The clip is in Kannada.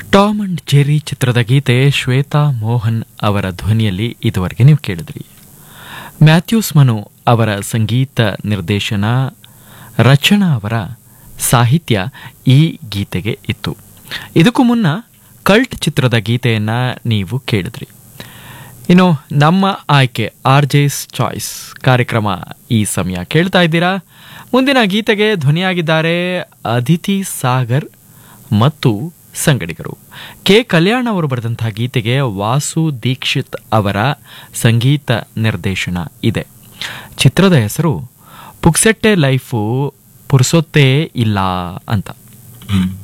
ಟಾಮ್ ಅಂಡ್ ಜೆರಿ ಚಿತ್ರದ ಗೀತೆ ಶ್ವೇತಾ ಮೋಹನ್ ಅವರ ಧ್ವನಿಯಲ್ಲಿ ಇದುವರೆಗೆ ನೀವು ಕೇಳಿದ್ರಿ ಮ್ಯಾಥ್ಯೂಸ್ ಮನು ಅವರ ಸಂಗೀತ ನಿರ್ದೇಶನ ರಚನಾ ಅವರ ಸಾಹಿತ್ಯ ಈ ಗೀತೆಗೆ ಇತ್ತು ಇದಕ್ಕೂ ಮುನ್ನ ಕಲ್ಟ್ ಚಿತ್ರದ ಗೀತೆಯನ್ನ ನೀವು ಕೇಳಿದ್ರಿ ಇನ್ನು ನಮ್ಮ ಆಯ್ಕೆ ಆರ್ ಜೆಸ್ ಚಾಯ್ಸ್ ಕಾರ್ಯಕ್ರಮ ಈ ಸಮಯ ಕೇಳ್ತಾ ಇದ್ದೀರಾ ಮುಂದಿನ ಗೀತೆಗೆ ಧ್ವನಿಯಾಗಿದ್ದಾರೆ ಅದಿತಿ ಸಾಗರ್ ಮತ್ತು ಸಂಗಡಿಗರು ಕೆ ಕಲ್ಯಾಣ್ ಅವರು ಬರೆದಂತಹ ಗೀತೆಗೆ ವಾಸು ದೀಕ್ಷಿತ್ ಅವರ ಸಂಗೀತ ನಿರ್ದೇಶನ ಇದೆ ಚಿತ್ರದ ಹೆಸರು ಪುಕ್ಸೆಟ್ಟೆ ಲೈಫು ಪುರ್ಸೊತ್ತೇ ಇಲ್ಲ ಅಂತ